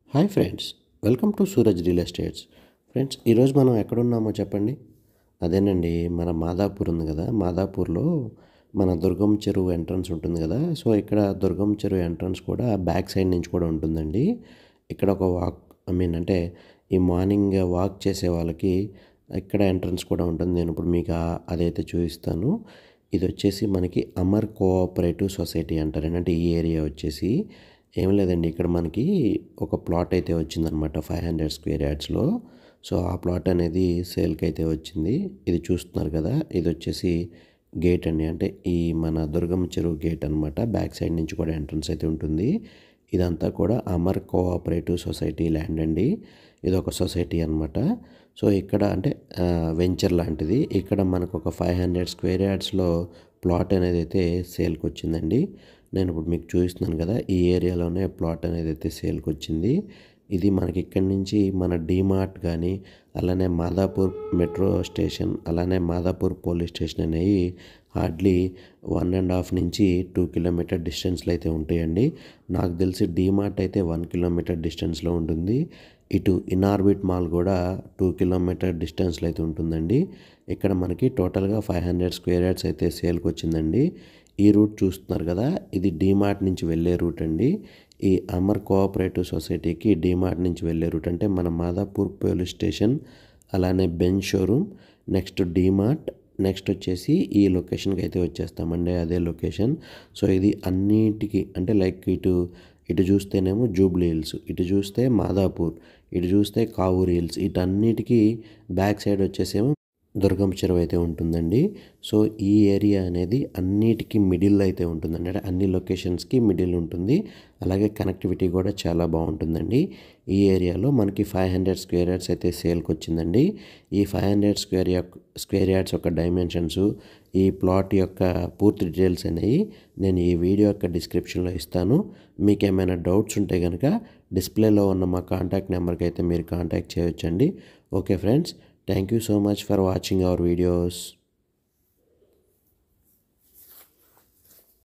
hi friends welcome to Suraj real estates friends ఈరోజు మనం ఎక్కడున్నామో చెప్పండి అదేనండి మన మాదాపూర్ ఉంది కదా మాదాపూర్లో మన దుర్గం చెరువు ఎంట్రన్స్ ఉంటుంది కదా సో ఇక్కడ దుర్గం చెరువు ఎంట్రన్స్ కూడా బ్యాక్ సైడ్ నుంచి కూడా ఉంటుందండి ఇక్కడ ఒక వాక్ ఐ మీన్ అంటే ఈ మార్నింగ్ వాక్ చేసే వాళ్ళకి ఇక్కడ ఎంట్రన్స్ కూడా ఉంటుంది నేను ఇప్పుడు మీకు ఆ- అదైతే చూపిస్తాను ఇది వచ్చేసి మనకి అమర్ కోఆపరేటివ్ సొసైటీ అంటారు అంటే ఈ ఏరియా వచ్చేసి ఏం లేదండి ఇక్కడ మనకి ఒక ప్లాట్ అయితే వచ్చిందనమాట ఫైవ్ హండ్రెడ్ స్క్వేర్ యార్డ్స్లో సో ఆ ప్లాట్ అనేది సేల్కి అయితే వచ్చింది ఇది చూస్తున్నారు కదా ఇది వచ్చేసి గేట్ అండి అంటే ఈ మన దుర్గం చెరువు గేట్ అనమాట బ్యాక్ సైడ్ నుంచి కూడా ఎంట్రన్స్ అయితే ఉంటుంది ఇదంతా కూడా అమర్ కోఆపరేటివ్ సొసైటీ ల్యాండ్ అండి ఇది ఒక సొసైటీ అనమాట సో ఇక్కడ అంటే వెంచర్ లాంటిది ఇక్కడ మనకు ఒక ఫైవ్ హండ్రెడ్ స్క్వేర్ యార్డ్స్లో ప్లాట్ అనేది అయితే సేల్కి వచ్చిందండి నేను ఇప్పుడు మీకు చూపిస్తున్నాను కదా ఈ ఏరియాలోనే ప్లాట్ అనేది అయితే సేల్కి వచ్చింది ఇది మనకి ఇక్కడి నుంచి మన డీమార్ట్ కానీ అలానే మాదాపూర్ మెట్రో స్టేషన్ అలానే మాదాపూర్ పోలీస్ స్టేషన్ అనేవి హార్డ్లీ వన్ అండ్ హాఫ్ నుంచి టూ కిలోమీటర్ డిస్టెన్స్లో అయితే ఉంటాయండి నాకు తెలిసి డీమార్ట్ అయితే వన్ కిలోమీటర్ డిస్టెన్స్లో ఉంటుంది ఇటు ఇన్ఆర్బిట్ మాల్ కూడా టూ కిలోమీటర్ డిస్టెన్స్లో అయితే ఉంటుందండి ఇక్కడ మనకి టోటల్గా ఫైవ్ హండ్రెడ్ స్క్వేర్ యార్డ్స్ అయితే సేల్కి వచ్చిందండి ఈ రూట్ చూస్తున్నారు కదా ఇది డీమార్ట్ నుంచి వెళ్ళే రూట్ అండి ఈ అమర్ కోఆపరేటివ్ సొసైటీకి డీమార్ట్ నుంచి వెళ్ళే రూట్ అంటే మన మాదాపూర్ పోలీస్ స్టేషన్ అలానే Benz showroom next DMart next వచ్చేసి ఈ లొకేషన్కి అయితే వచ్చేస్తామండి అదే లొకేషన్ సో ఇది అన్నిటికీ అంటే లైక్ ఇటు ఇటు చూస్తేనేమో జూబ్లీ హిల్స్ ఇటు చూస్తే మాదాపూర్ ఇటు చూస్తే కావూరు హిల్స్ ఇటన్నిటికీ బ్యాక్ సైడ్ వచ్చేసేమో దుర్గం చెరువు అయితే ఉంటుందండి సో ఈ ఏరియా అనేది అన్నిటికీ మిడిల్ అయితే ఉంటుందండి అంటే అన్ని లొకేషన్స్కి మిడిల్ ఉంటుంది అలాగే కనెక్టివిటీ కూడా చాలా బాగుంటుందండి ఈ ఏరియాలో మనకి ఫైవ్ హండ్రెడ్ స్క్వేర్ యార్డ్స్ అయితే సేల్కి వచ్చిందండి ఈ five hundred square square yards యొక్క డైమెన్షన్స్ ఈ ప్లాట్ యొక్క పూర్తి డీటెయిల్స్ అనేవి నేను ఈ వీడియో యొక్క డిస్క్రిప్షన్లో ఇస్తాను మీకు ఏమైనా డౌట్స్ ఉంటే కనుక డిస్ప్లేలో ఉన్న మా కాంటాక్ట్ నెంబర్కి అయితే మీరు కాంటాక్ట్ చేయొచ్చండి okay friends thank you so much for watching our videos